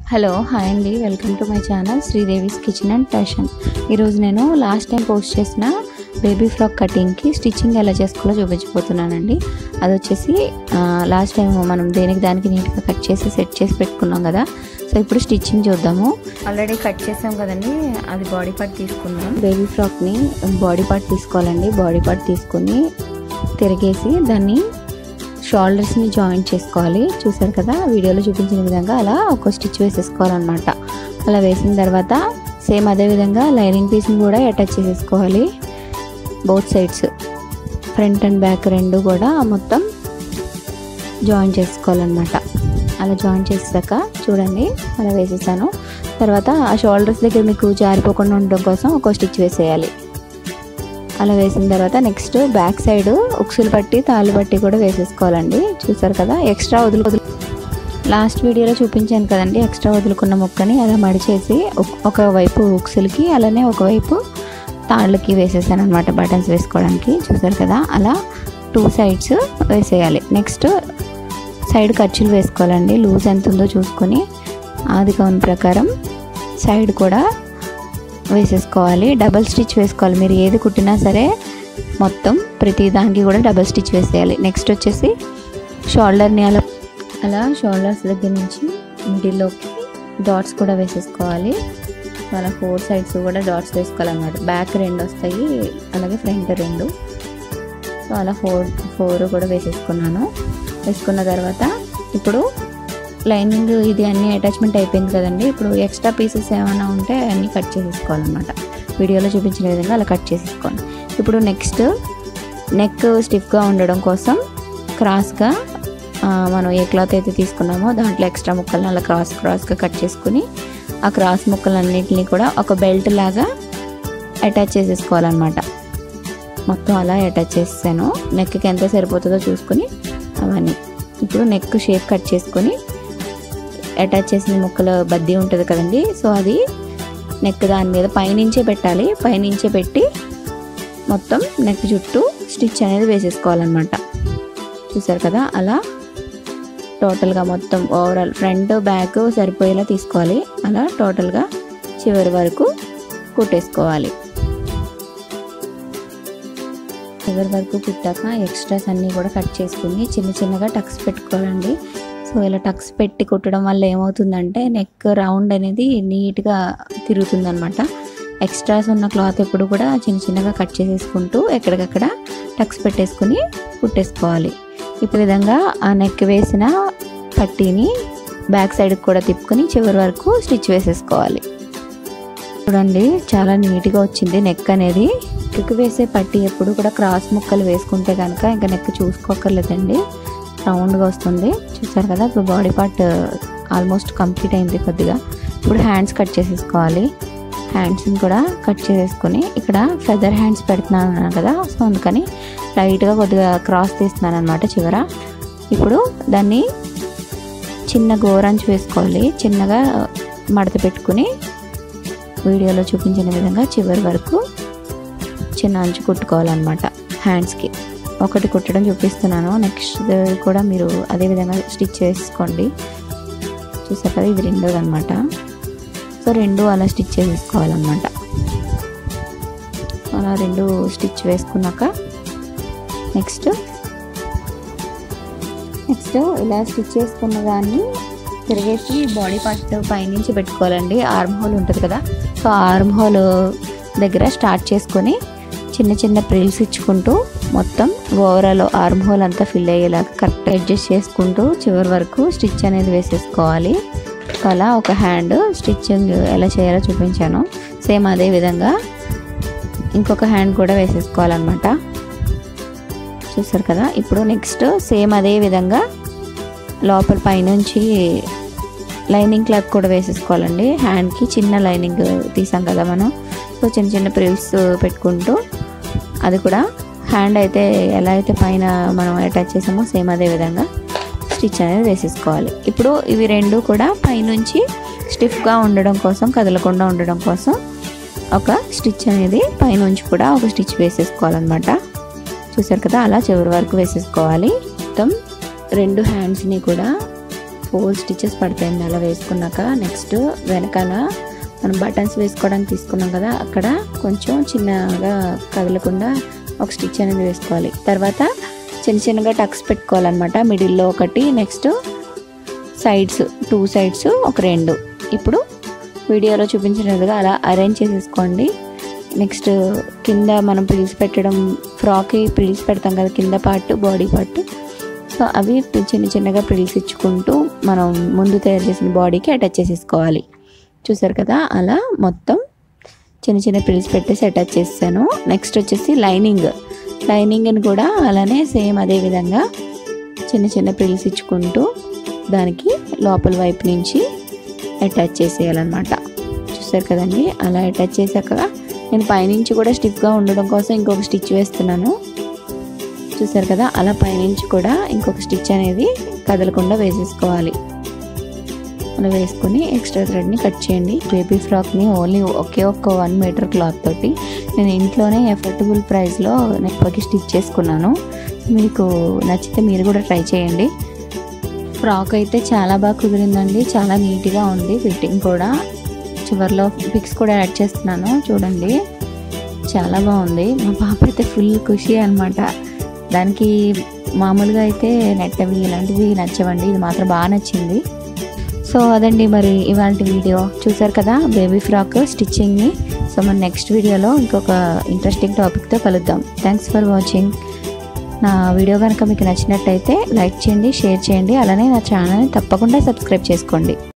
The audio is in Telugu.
హలో హాయ్ అండి welcome to my channel Sridevi's kitchen and fashion ఈరోజు నేను లాస్ట్ టైం పోస్ట్ చేసిన బేబీ ఫ్రాక్ కటింగ్కి స్టిచ్చింగ్ ఎలా చేసుకోవాలో చూపించబోతున్నానండి అది వచ్చేసి లాస్ట్ టైం మనం దేనికి దానికి నీట్గా కట్ చేసి సెట్ చేసి పెట్టుకున్నాం కదా సో ఇప్పుడు స్టిచ్చింగ్ చూద్దాము ఆల్రెడీ కట్ చేసాం కదండి అది బాడీ పార్ట్ తీసుకుందాం బేబీ ఫ్రాక్ని బాడీ పార్ట్ తీసుకోవాలండి బాడీ పార్ట్ తీసుకుని తిరిగేసి దాన్ని షోల్డర్స్ని జాయింట్ చేసుకోవాలి చూసారు కదా వీడియోలో చూపించిన విధంగా అలా ఒక స్టిచ్ వేసేసుకోవాలన్నమాట అలా వేసిన తర్వాత సేమ్ అదే విధంగా లైనింగ్ పీస్ని కూడా అటాచ్ చేసేసుకోవాలి both sides front and back రెండు కూడా మొత్తం జాయిన్ చేసుకోవాలన్నమాట అలా జాయిన్ చేసాక చూడండి అలా వేసేసాను తర్వాత ఆ షోల్డర్స్ దగ్గర మీకు జారిపోకుండా ఉండడం కోసం ఒక స్టిచ్ వేసేయాలి అలా వేసిన తర్వాత నెక్స్ట్ బ్యాక్ సైడ్ ఉక్సులు పట్టి తాళ్ళు పట్టి కూడా వేసేసుకోవాలండి చూసారు కదా ఎక్స్ట్రా వదులు వదులు లాస్ట్ వీడియోలో చూపించాను కదండి ఎక్స్ట్రా వదులుకున్న ముక్కని అలా మడిచేసి ఒక వైపు ఉక్సులకి అలానే ఒకవైపు తాళ్ళకి వేసేసాను అనమాట బటన్స్ వేసుకోవడానికి చూసారు కదా అలా టూ సైడ్స్ వేసేయాలి నెక్స్ట్ సైడ్ ఖర్చులు వేసుకోవాలండి లూజ్ ఎంత ఉందో చూసుకొని ఆది కౌన్ ప్రకారం సైడ్ కూడా వేసేసుకోవాలి డబల్ స్టిచ్ వేసుకోవాలి మీరు ఏది కుట్టినా సరే మొత్తం ప్రతి దానికి కూడా డబల్ స్టిచ్ వేసేయాలి నెక్స్ట్ వచ్చేసి షోల్డర్ని అలా అలా షోల్డర్స్ దగ్గర నుంచి మిడిల్లోకి డాట్స్ కూడా వేసేసుకోవాలి అలా ఫోర్ సైడ్స్ కూడా డాట్స్ వేసుకోవాలన్నమాట బ్యాక్ రెండు వస్తాయి అలాగే ఫ్రంట్ రెండు సో అలా ఫోర్ ఫోర్ కూడా వేసేసుకున్నాను వేసుకున్న తర్వాత ఇప్పుడు లైనింగ్ ఇది అన్ని అటాచ్మెంట్ అయిపోయింది కదండి ఇప్పుడు ఎక్స్ట్రా పీసెస్ ఏమైనా ఉంటే అన్నీ కట్ చేసేసుకోవాలన్నమాట వీడియోలో చూపించిన విధంగా అలా కట్ చేసేసుకోండి ఇప్పుడు నెక్స్ట్ నెక్ స్టిఫ్గా ఉండడం కోసం క్రాస్గా మనం ఏ క్లాత్ అయితే తీసుకున్నామో దాంట్లో ఎక్స్ట్రా ముక్కలను అలా క్రాస్ క్రాస్గా కట్ చేసుకుని ఆ క్రాస్ ముక్కలన్నింటినీ కూడా ఒక బెల్ట్ లాగా అటాచ్ చేసేసుకోవాలన్నమాట మొత్తం అలా అటాచ్ చేసాను నెక్కి ఎంత సరిపోతుందో చూసుకుని అవన్నీ ఇప్పుడు నెక్ షేప్ కట్ చేసుకొని అటాచ్ చేసిన ముక్కల బద్దీ ఉంటుంది కదండి సో అది నెక్ దాని మీద పైనుంచే పెట్టాలి పైనుంచే పెట్టి మొత్తం నెక్ చుట్టూ స్టిచ్ అనేది వేసేసుకోవాలన్నమాట చూసారు కదా అలా టోటల్గా మొత్తం ఓవరాల్ ఫ్రంట్ బ్యాక్ సరిపోయేలా తీసుకోవాలి అలా టోటల్గా చివరి వరకు కుట్టేసుకోవాలి చివరి వరకు కుట్టాక ఎక్స్ట్రాస్ అన్నీ కూడా కట్ చేసుకుని చిన్న చిన్నగా టక్స్ పెట్టుకోవాలండి సో ఇలా టక్స్ పెట్టి కుట్టడం వల్ల ఏమవుతుందంటే నెక్ రౌండ్ అనేది నీట్గా తిరుగుతుంది అనమాట ఎక్స్ట్రాస్ ఉన్న క్లాత్ ఎప్పుడు కూడా చిన్న చిన్నగా కట్ చేసేసుకుంటూ ఎక్కడికక్కడ టక్స్ పెట్టేసుకుని కుట్టేసుకోవాలి ఈ విధంగా ఆ నెక్ వేసిన పట్టీని బ్యాక్ సైడ్కి కూడా తిప్పుకొని చివరి వరకు స్టిచ్ వేసేసుకోవాలి చూడండి చాలా నీట్గా వచ్చింది నెక్ అనేది నెక్ వేసే పట్టీ ఎప్పుడు కూడా క్రాస్ ముక్కలు వేసుకుంటే కనుక ఇంకా నెక్ చూసుకోకర్లేదండి రౌండ్గా వస్తుంది చూసారు కదా ఇప్పుడు బాడీ పార్ట్ ఆల్మోస్ట్ కంప్లీట్ అయింది కొద్దిగా ఇప్పుడు హ్యాండ్స్ కట్ చేసేసుకోవాలి హ్యాండ్స్ని కూడా కట్ చేసేసుకొని ఇక్కడ ఫెదర్ హ్యాండ్స్ పెడుతున్నాను కదా సో అందుకని లైట్గా కొద్దిగా క్రాస్ తీస్తున్నాను అనమాట చివర ఇప్పుడు దాన్ని చిన్న గోరంచు వేసుకోవాలి చిన్నగా మడత పెట్టుకుని వీడియోలో చూపించిన విధంగా చివరి వరకు చిన్న అంచు కుట్టుకోవాలన్నమాట హ్యాండ్స్కి ఒకటి కుట్టడం చూపిస్తున్నాను నెక్స్ట్ కూడా మీరు అదే విధంగా స్టిచ్ చేసుకోండి చూసారు కదా ఇది రెండోది అనమాట సో రెండు అలా స్టిచ్ చేసేసుకోవాలన్నమాట అలా రెండు స్టిచ్ వేసుకున్నాక నెక్స్ట్ నెక్స్ట్ ఇలా స్టిచ్ చేసుకున్న దాన్ని తిరిగేసి బాడీ పార్ట్ పైనుంచి పెట్టుకోవాలండి ఆర్మ్ హోల్ ఉంటుంది కదా సో ఆర్మ్ హోల్ దగ్గర స్టార్ట్ చేసుకొని చిన్న చిన్న ప్రిల్స్ ఇచ్చుకుంటూ మొత్తం ఓవరాల్ ఆర్మ్ హోల్ అంతా ఫిల్ అయ్యేలాగా కరెక్ట్ అడ్జస్ట్ చేసుకుంటూ చివరి వరకు స్టిచ్ అనేది వేసేసుకోవాలి అలా ఒక హ్యాండ్ స్టిచ్చింగ్ ఎలా చేయాలో చూపించాను సేమ్ అదే విధంగా ఇంకొక హ్యాండ్ కూడా వేసేసుకోవాలన్నమాట చూసారు కదా ఇప్పుడు నెక్స్ట్ సేమ్ అదే విధంగా లోపల పైనుంచి లైనింగ్ క్లాత్ కూడా వేసేసుకోవాలండి హ్యాండ్కి చిన్న లైనింగ్ తీసాం కదా మనం సో చిన్న చిన్న ప్రిల్స్ పెట్టుకుంటూ అది కూడా హ్యాండ్ అయితే ఎలా అయితే పైన మనం అటాచ్ చేసామో సేమ్ అదే విధంగా స్టిచ్ అనేది వేసేసుకోవాలి ఇప్పుడు ఇవి రెండు కూడా పైనుంచి స్టిఫ్గా ఉండడం కోసం కదలకుండా ఉండడం కోసం ఒక స్టిచ్ అనేది పైనుంచి కూడా ఒక స్టిచ్ వేసేసుకోవాలన్నమాట చూసారు కదా అలా చివరి వరకు వేసేసుకోవాలి మొత్తం రెండు హ్యాండ్స్ని కూడా ఫోర్ స్టిచెస్ పడతాయండి అలా వేసుకున్నాక నెక్స్ట్ వెనకాల మనం బటన్స్ వేసుకోవడానికి తీసుకున్నాం కదా అక్కడ కొంచెం చిన్నగా కదలకుండా ఒక స్టిచ్ అనేది వేసుకోవాలి తర్వాత చిన్న చిన్నగా టక్స్ పెట్టుకోవాలన్నమాట మిడిల్లో ఒకటి నెక్స్ట్ సైడ్స్ టూ సైడ్స్ ఒక రెండు ఇప్పుడు వీడియోలో చూపించినట్టుగా అలా అరేంజ్ చేసేసుకోండి నెక్స్ట్ కింద మనం ప్రిల్స్ పెట్టడం ఫ్రాక్కి ప్రిల్స్ పెడతాం కదా కింద పార్ట్ బాడీ పార్ట్ సో అవి చిన్న చిన్నగా ప్రిల్స్ ఇచ్చుకుంటూ మనం ముందు తయారు చేసిన బాడీకి అటాచ్ చేసేసుకోవాలి చూసారు కదా అలా మొత్తం చిన్న చిన్న ప్రిల్స్ పెట్టేసి అటాచ్ చేస్తాను నెక్స్ట్ వచ్చేసి లైనింగ్ లైనింగ్ని కూడా అలానే సేమ్ అదే విధంగా చిన్న చిన్న ప్రిల్స్ ఇచ్చుకుంటూ దానికి లోపల వైపు నుంచి అటాచ్ చేసేయాలన్నమాట చూసారు కదండి అలా అటాచ్ చేశాక నేను పైనుంచి కూడా స్టిఫ్గా ఉండడం కోసం ఇంకొక స్టిచ్ వేస్తున్నాను చూసారు కదా అలా పైనుంచి కూడా ఇంకొక స్టిచ్ అనేది కదలకుండా వేసేసుకోవాలి అలా వేసుకొని ఎక్స్ట్రా థ్రెడ్ని కట్ చేయండి బేబీ ఫ్రాక్ని ఓన్లీ ఒకే ఒక్క వన్ మీటర్ క్లాత్ తోటి నేను ఇంట్లోనే ఎఫర్టబుల్ ప్రైస్లో నెక్కి స్టిచ్ చేసుకున్నాను మీకు నచ్చితే మీరు కూడా ట్రై చేయండి ఫ్రాక్ అయితే చాలా బాగా కుదిరిందండి చాలా నీట్గా ఉంది ఫిట్టింగ్ కూడా చివరిలో పిక్స్ కూడా యాడ్ చేస్తున్నాను చూడండి చాలా బాగుంది మా పాప అయితే ఫుల్ ఖుషి అనమాట దానికి మామూలుగా అయితే నెట్ అవి ఇలాంటివి నచ్చవండి ఇది మాత్రం బాగా నచ్చింది సో అదండి మరి ఇవాళ వీడియో చూసారు కదా బేబీ ఫ్రాక్ స్టిచ్చింగ్ని సో మన నెక్స్ట్ వీడియోలో ఇంకొక ఇంట్రెస్టింగ్ టాపిక్తో కలుద్దాం థ్యాంక్స్ ఫర్ వాచింగ్ నా వీడియో కనుక మీకు నచ్చినట్టయితే లైక్ చేయండి షేర్ చేయండి అలానే నా ఛానల్ని తప్పకుండా సబ్స్క్రైబ్ చేసుకోండి